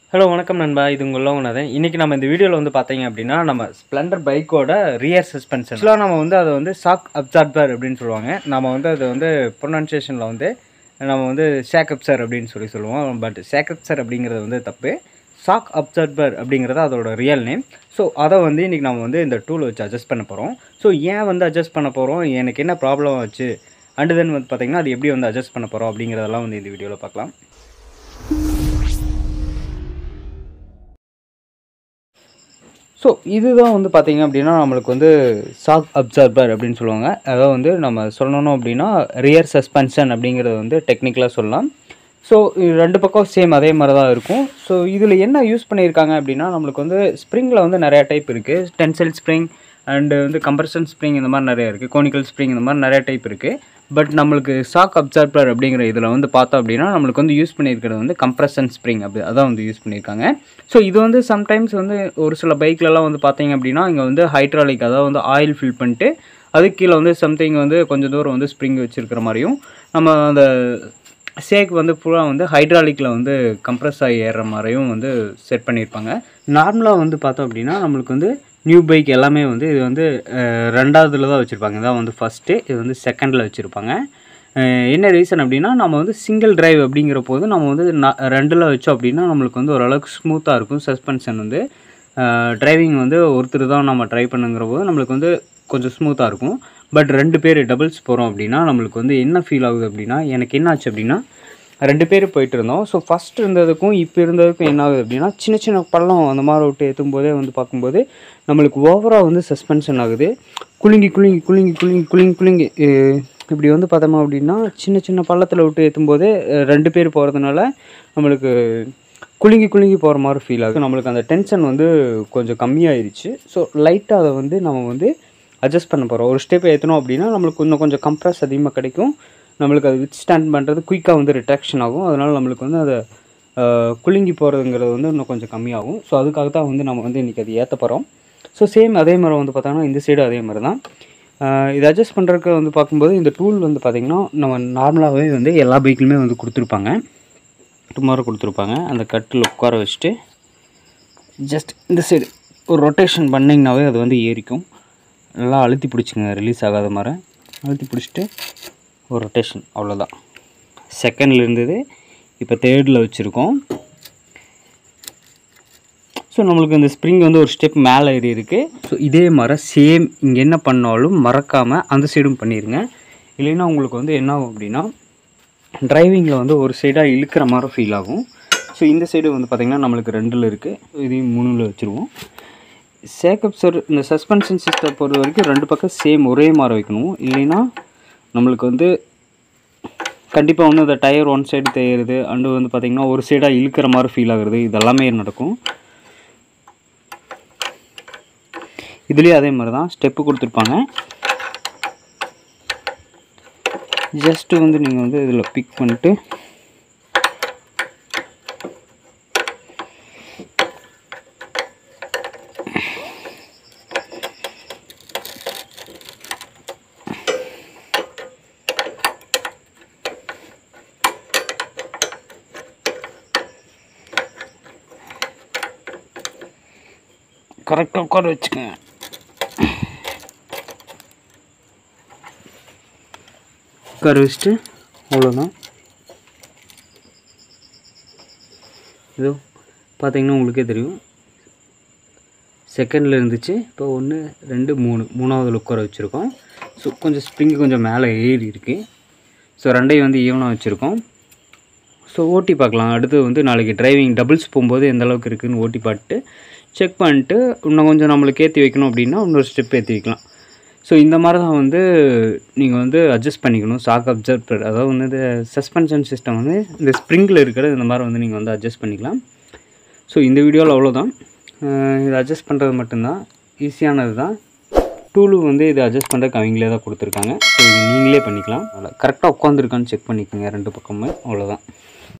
hello வணக்கம் நண்பா இது உங்கள் உணர்தேன் இன்றைக்கி நம்ம இந்த வீடியோவில் வந்து பார்த்தீங்க அப்படின்னா நம்ம ஸ்ப்ளெண்டர் பைக்கோட ரியர் சஸ்பென்ஷன் ஆக்சுவலாக நம்ம வந்து அதை வந்து ஷாக் அப்சார்பர் அப்படின்னு சொல்லுவாங்க நம்ம வந்து அது வந்து ப்ரொனன்சியேஷனில் வந்து நம்ம வந்து ஷேக் அப்சர் அப்படின்னு சொல்லி சொல்லுவோம் பட் ஷேக் அப்சர் அப்படிங்கிறது வந்து தப்பு ஷாக் அப்சர்பர் அப்படிங்கிறது அதோட ரியல் நேம் ஸோ அதை வந்து இன்றைக்கி நம்ம வந்து இந்த டூல் வச்சு அட்ஜஸ்ட் பண்ண போகிறோம் ஸோ ஏன் வந்து அட்ஜஸ்ட் பண்ண போகிறோம் எனக்கு என்ன ப்ராப்ளம் ஆச்சு அண்டு தென் வந்து பார்த்திங்கன்னா அது எப்படி வந்து அட்ஜஸ்ட் பண்ண போகிறோம் அப்படிங்கிறதெல்லாம் வந்து இந்த வீடியோவில் பார்க்கலாம் ஸோ இதுதான் வந்து பார்த்தீங்க அப்படின்னா நம்மளுக்கு வந்து ஷாக் அப்சர்பர் அப்படின்னு சொல்லுவாங்க அதாவது வந்து நம்ம சொல்லணும் அப்படின்னா ரியர் சஸ்பென்ஷன் அப்படிங்கிறது வந்து டெக்னிக்கலாக சொல்லலாம் ஸோ ரெண்டு பக்கம் சேம் அதே மாதிரி தான் இருக்கும் ஸோ இதில் என்ன யூஸ் பண்ணியிருக்காங்க அப்படின்னா நம்மளுக்கு வந்து ஸ்ப்ரிங்கில் வந்து நிறையா டைப் இருக்குது டென்சைல் ஸ்ப்ரிங் அண்டு வந்து கம்ப்ரஷன் ஸ்ப்ரிங் இந்த மாதிரி நிறையா இருக்குது கோனிக்கல் ஸ்ப்ரிங் இந்த மாதிரி நிறைய டைப் இருக்குது பட் நம்மளுக்கு ஷாக் அப்சார்பர் அப்படிங்கிற இதில் வந்து பார்த்தோம் அப்படின்னா நம்மளுக்கு வந்து யூஸ் பண்ணியிருக்கிறது வந்து கம்ப்ரஷன் ஸ்ப்ரிங் அப்படி அதான் வந்து யூஸ் பண்ணியிருக்காங்க ஸோ இது வந்து சம்டைம்ஸ் வந்து ஒரு சில பைக்லலாம் வந்து பார்த்தீங்க அப்படின்னா இங்கே வந்து ஹைட்ராலிக் அதாவது வந்து ஆயில் ஃபில் பண்ணிட்டு அதுக்கு கீழே வந்து சம்திங் வந்து கொஞ்சம் தூரம் வந்து ஸ்ப்ரிங் வச்சுருக்கிற மாதிரியும் நம்ம அந்த சேக் வந்து ஃபுல்லாக வந்து ஹைட்ராலிக்கில் வந்து கம்ப்ரஸ் ஆகி ஏறுற மாதிரியும் வந்து செட் பண்ணியிருப்பாங்க நார்மலாக வந்து பார்த்தோம் அப்படின்னா நம்மளுக்கு வந்து நியூ பைக் எல்லாமே வந்து இது வந்து அஹ், ரெண்டாவதுல தான் வச்சுருப்பாங்க இதான் வந்து ஃபஸ்ட்டு இது வந்து செகண்டில் வச்சுருப்பாங்க அஹ், என்ன ரீசன் அப்படின்னா நம்ம வந்து சிங்கிள் டிரைவ் அப்படிங்கிற போது நம்ம வந்து ந- ரெண்டில் வச்சோம் அப்படின்னா நம்மளுக்கு வந்து ஓரளவுக்கு ஸ்மூத்தாக இருக்கும் சஸ்பென்ஷன் வந்து டிரைவிங் வந்து ஒருத்தர் தான் நம்ம ட்ரை பண்ணுங்கிற போது நம்மளுக்கு வந்து கொஞ்சம் ஸ்மூத்தாக இருக்கும் பட் ரெண்டு பேர் டபுள்ஸ் போகிறோம் அப்படின்னா நம்மளுக்கு வந்து என்ன ஃபீல் ஆகுது அப்படின்னா எனக்கு என்ன ஆச்சு அப்படின்னா ரெண்டு பேர் போயிட்டு இருந்தோம் ஸோ ஃபஸ்ட் இருந்ததுக்கும் இப்போ இருந்ததுக்கும் என்ன ஆகுது அப்படின்னா சின்ன சின்ன பள்ளம் அந்த மாதிரி விட்டு ஏற்றும் போதே வந்து பார்க்கும்போது நம்மளுக்கு ஓவராக வந்து சஸ்பென்ஷன் ஆகுது குலுங்கி குலுங்கி குலுங்கி குலுங்கி குலுங்கி குலுங்கி அஹ் இப்படி வந்து பார்த்தோமா அப்படின்னா சின்ன சின்ன பள்ளத்தில் விட்டு ஏற்றும் போதே அஹ் ரெண்டு பேர் போகிறதுனால நம்மளுக்கு குலுங்கி குலுங்கி போகிற மாதிரி ஃபீல் ஆகுது நம்மளுக்கு அந்த டென்ஷன் வந்து கொஞ்சம் கம்மியாயிருச்சு ஸோ லைட்டாக அதை வந்து நம்ம வந்து அட்ஜஸ்ட் பண்ண போகிறோம் ஒரு ஸ்டெப் ஏற்றணும் அப்படின்னா நம்மளுக்கு இன்னும் கொஞ்சம் கம்ப்ரஸ் அதிகமாக கிடைக்கும் நம்மளுக்கு அது வித் ஸ்டாண்ட் பண்ணுறது குயிக்காக வந்து ரிட்ராக்ஷன் ஆகும் அதனால் நம்மளுக்கு வந்து அதை அஹ், குலுங்கி போகிறதுங்கிறது வந்து இன்னும் கொஞ்சம் கம்மியாகும் ஸோ அதுக்காக தான் வந்து நம்ம வந்து இன்றைக்கி அது ஏற்ற போகிறோம் ஸோ சேம் அதே மாதிரி வந்து பார்த்தோன்னா இந்த சைடு அதே மாதிரி தான் அஹ், இது அட்ஜஸ்ட் பண்ணுறதுக்கு வந்து பார்க்கும்போது இந்த டூல் வந்து பார்த்திங்கன்னா நம்ம நார்மலாகவே வந்து எல்லா பைக்லையுமே வந்து கொடுத்துருப்பாங்க டுமாரோ கொடுத்துருப்பாங்க அந்த கட்டில் உட்கார வச்சுட்டு ஜஸ்ட் இந்த சைடு ஒரு ரொட்டேஷன் பண்ணிங்கனாவே அது வந்து ஏறிக்கும் நல்லா அழுத்தி பிடிச்சிங்க ரிலீஸ் ஆகாத மாதிரி அழுத்தி பிடிச்சிட்டு ஒரு ரொட்டேஷன் அவ்வளோதான் செகண்டில் இருந்தது இப்போ தேர்டில் வச்சுருக்கோம் ஸோ நம்மளுக்கு இந்த ஸ்ப்ரிங் வந்து ஒரு ஸ்டெப் மேலே ஏறி இருக்குது ஸோ இதே மாதிரி சேம் இங்கே என்ன பண்ணாலும் மறக்காமல் அந்த சைடும் பண்ணிடுங்க இல்லைன்னா உங்களுக்கு வந்து என்ன ஆகும் அப்படின்னா டிரைவிங்கில் வந்து ஒரு சைடாக இழுக்கிற மாதிரி ஃபீல் ஆகும் ஸோ இந்த சைடு வந்து பார்த்திங்கன்னா நம்மளுக்கு ரெண்டில் இருக்குது இதையும் மூணில் வச்சுருவோம் சேக்கப் சார் இந்த சஸ்பென்ஷன் சிஸ்டம் பொறுத்த வரைக்கும் ரெண்டு பக்கம் சேம் ஒரே மாதிரி வைக்கணும் இல்லைன்னா நம்மளுக்கு வந்து கண்டிப்பாக வந்து அந்த டயர் ஒன் சைடு தேயுறது அண்டு வந்து பார்த்திங்கன்னா ஒரு சைடாக இழுக்கிற மாதிரி ஃபீல் ஆகுறது இதெல்லாமே நடக்கும் இதுலேயும் அதே மாதிரி தான் ஸ்டெப்பு கொடுத்துருப்பாங்க ஜஸ்ட்டு வந்து நீங்கள் வந்து இதில் பிக் பண்ணிட்டு கரெக்டாக உட்கார வச்சுக்கோங்க உட்கார வச்சுட்டு அவ்வளோதான் இதோ பார்த்தீங்கன்னா உங்களுக்கே தெரியும் செகண்டில் இருந்துச்சு இப்போ ஒன்று ரெண்டு மூணு மூணாவதுல உட்கார வச்சுருக்கோம் ஸோ கொஞ்சம் ஸ்ப்ரிங் கொஞ்சம் மேலே ஏறி இருக்குது ஸோ ரெண்டையும் வந்து ஈவனாக வச்சுருக்கோம் ஸோ ஓட்டி பார்க்கலாம் அடுத்து வந்து நாளைக்கு டிரைவிங் டபுள்ஸ் போகும்போது எந்த அளவுக்கு இருக்குதுன்னு ஓட்டி பார்த்துட்டு செக் பண்ணிட்டு இன்னும் கொஞ்சம் நம்மளுக்கு ஏற்றி வைக்கணும் அப்படின்னா இன்னொரு ஸ்டெப் ஏற்றி வைக்கலாம் ஸோ இந்த மாதிரி தான் வந்து நீங்கள் வந்து அட்ஜஸ்ட் பண்ணிக்கணும் ஷாக் அப்சர்வர் அதாவது வந்து இந்த சஸ்பென்ஷன் சிஸ்டம் வந்து இந்த ஸ்ப்ரிங்கில் இருக்கிறது இந்த மாதிரி வந்து நீங்கள் வந்து அட்ஜஸ்ட் பண்ணிக்கலாம் ஸோ இந்த வீடியோவில் அவ்வளோதான் அஹ் இது அட்ஜஸ்ட் பண்ணுறது மட்டும்தான் ஈஸியானது தான் டூலும் வந்து இது அட்ஜஸ்ட் பண்ணுறதுக்கு அவங்களே தான் கொடுத்துருக்காங்க ஸோ இது நீங்களே பண்ணிக்கலாம் கரெக்டாக உட்காந்துருக்கான்னு செக் பண்ணிக்கோங்க ரெண்டு பக்கமுமே அவ்வளோதான்